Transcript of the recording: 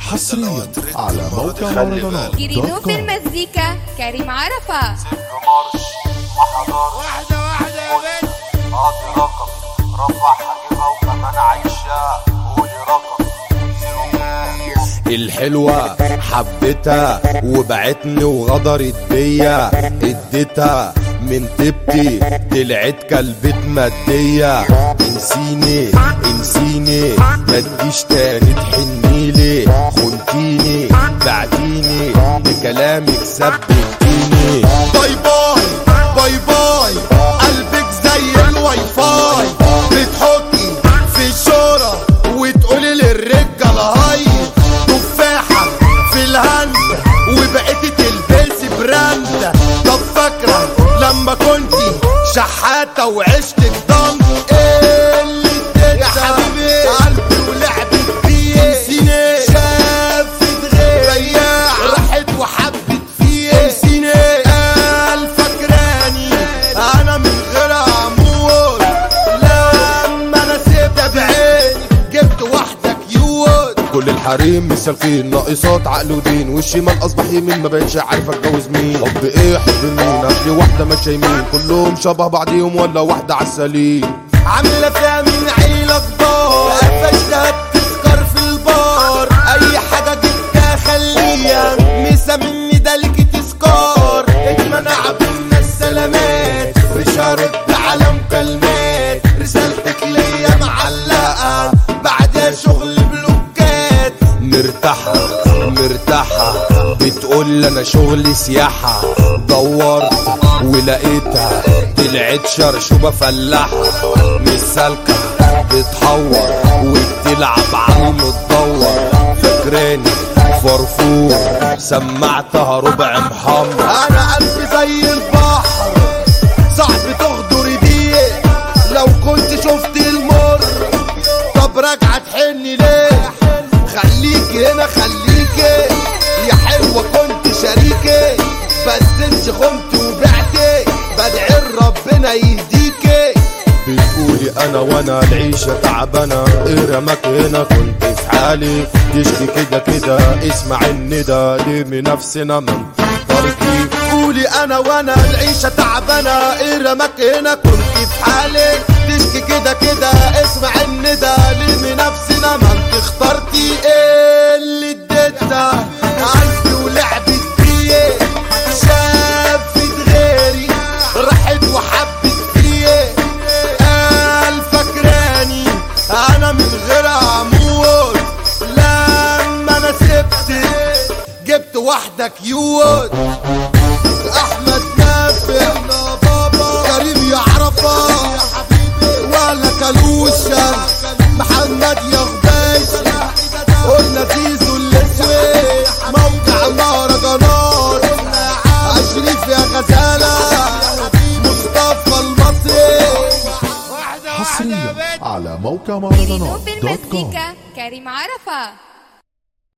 حصريا على موقع مهرجانات جريدو دوت في كوم المزيكا كريم عرفة مارش ما حضرش واحدة واحدة يا بنت قاضي رقم رفع حاجبها وكمان عايشة قولي رقم زيرو كام الحلوة حبتها وبعتني وغدرت بيا اديتها من طيبتي طلعت كلبة مادية انسيني انسيني ما تجيش تاني تحنيلي خنتيني بعتيني بكلامك ثبتيني باي باي باي باي قلبك زي الواي فاي بتحطي في الشورى وتقولي للرجالة هاي تفاحة في الهند وبقيتي تلبسي براند طب فاكرة لما كنتي شحاتة وعشتك ضم ايه اللي اديتها يا حبيبي قلبي ولعبت بيه سيني شافت غير بياع راحت وحبت فيه سيني قال فاكراني انا من غير امور لما انا سبت بعيني جبت واحدة كيوت كل الحريم مسالكين ناقصات عقل ودين والشمال اصبح يمين ما بقتش عارف اتجوز مين حب ايه حب مين اصلي واحده ماشيه يمين كلهم شبه بعضيهم ولا واحده عسلين عامله فيها من عيله كبار قفشتها بتسكر في البار اي حاجه جبتها خليها مسا مني ده ليكي تسكار اتمنع بينا السلامات مش هرد على مكالمات رسالتك ليا معلقه بعدها شغل بلوكات مرتاحة مرتاحة بتقول لي انا شغلي سياحة دورت ولقيتها طلعت شرشوبة فلاحة مش سالكة بتحور وبتلعب على المتدور فاكراني فرفور سمعتها ربع محمر انا قلبي زي البحر صعب تغدر بيه لو كنت شفت المر طب راجعة تحني ليه خليكي هنا خليكي يا حلوة كنت شريكي بس انت خنت وبعتي بدعي ربنا يهديكي بتقولي انا وانا العيشة تعبانة ايه رماك هنا كنت في حالي تشكي كده كده اسمع الندى ليه نفسنا من تركي قولي انا وانا العيشة تعبانة ايه رماك هنا كنت في حالي تشكي كده كده اسمع الندى ليه نفسنا ما انت اخترتي ايه اللي اديتها قلبي ولعبت بيه شافت غيري راحت وحبت فيه قال فاكراني انا من غير امور لما انا سبتك جبت واحدة كيوت احمد نافع كريم يا عرفة ولا كلوشة محمد يا غباش قلنا زيزو الاسود موقع مهرجانات اشريف يا غزالة مصطفى المصري واحدة واحدة يا حصريا بنت على موقع جريدو مهرجانات في دوت كوم المزيكا كريم عرفة